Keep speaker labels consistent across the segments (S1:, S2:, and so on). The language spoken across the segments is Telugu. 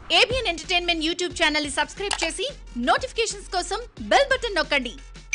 S1: ఏబిఎన్ ఎంటర్టైన్మెంట్ యూట్యూబ్ ఛానల్ ని సబ్స్క్రైబ్ చేసి నోటిఫికేషన్స్ కోసం బెల్ బటన్ నొక్కండి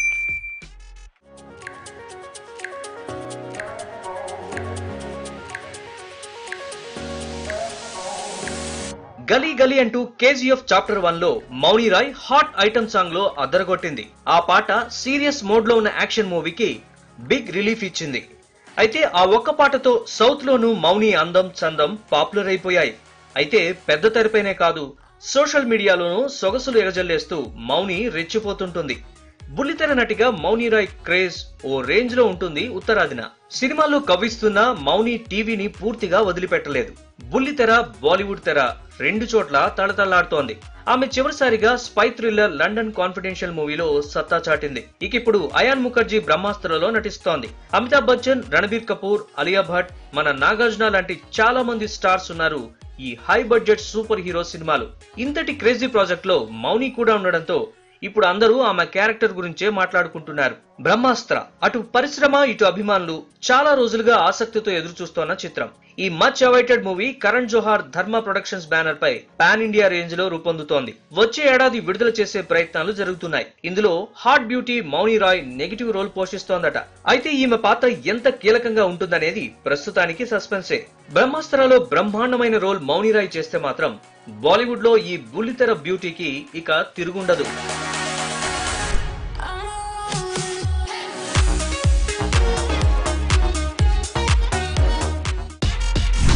S2: గలీ గలీ అంటూ కేజీఎఫ్ చాప్టర్ వన్ లో Mouni Roy hot item song లో అద్దరగొట్టింది ఆ పాట సీరియస్ మోడ్ లో ఉన్న యాక్షన్ మూవీకి బిగ్ రిలీఫ్ ఇచ్చింది అయితే ఆ ఒక్క పాటతో సౌత్ లోను మౌని అందం చందం పాపులర్ అయిపోయాయి అయితే పెద్ద తెరపైనే కాదు సోషల్ మీడియాలోనూ సొగసులు ఎగజల్లేస్తూ మౌని రెచ్చిపోతుంటుంది బుల్లితెర నటిగా మౌని రాయ్ క్రేజ్ ఓ రేంజ్ లో ఉంటుంది ఉత్తరాదిన సినిమాల్లో కవ్విస్తున్న మౌని టీవీని పూర్తిగా వదిలిపెట్టలేదు బుల్లితెర బాలీవుడ్ తెర రెండు చోట్ల తళతళలాడుతోంది ఆమె చివరిసారిగా స్పై థ్రిల్లర్ లండన్ కాన్ఫిడెన్షియల్ మూవీలో సత్తా చాటింది ఇక ఇప్పుడు అయాన్ ముఖర్జీ బ్రహ్మాస్త్రలో నటిస్తోంది అమితాబ్ బచ్చన్ రణబీర్ కపూర్ అలియా భట్ మన నాగార్జున లాంటి చాలా మంది స్టార్స్ ఉన్నారు ఈ హై బడ్జెట్ సూపర్ హీరో సినిమాలు ఇంతటి క్రేజీ ప్రాజెక్ట్ లో మౌని కూడా ఉండడంతో ఇప్పుడు అందరూ ఆమె క్యారెక్టర్ గురించే మాట్లాడుకుంటున్నారు బ్రహ్మాస్త్ర అటు పరిశ్రమ ఇటు అభిమానులు చాలా రోజులుగా ఆసక్తితో ఎదురు చూస్తోన్న చిత్రం ఈ much awaited movie Karan Johar Dharma productions banner పై పాన్ ఇండియా రేంజ్ లో రూపొందుతోంది వచ్చే ఏడాది విడుదల చేసే ప్రయత్నాలు జరుగుతున్నాయి ఇందులో hot beauty Mouni Roy negative role పోషిస్తోందట అయితే ఈమె పాత్ర ఎంత కీలకంగా ఉంటుందనేది ప్రస్తుతానికి సస్పెన్సే బ్రహ్మాస్త్రలో బ్రహ్మాండమైన రోల్ మౌని రాయ్ చేస్తే మాత్రం బాలీవుడ్ లో ఈ బుల్లితెర బ్యూటీకి ఇక తిరుగుండదు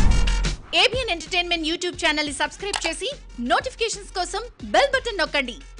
S1: ఏబిఎన్ ఎంటర్టైన్మెంట్ యూట్యూబ్ ఛానల్ ని సబ్స్క్రైబ్ చేసి నోటిఫికేషన్స్ కోసం బెల్ బటన్ నొక్కండి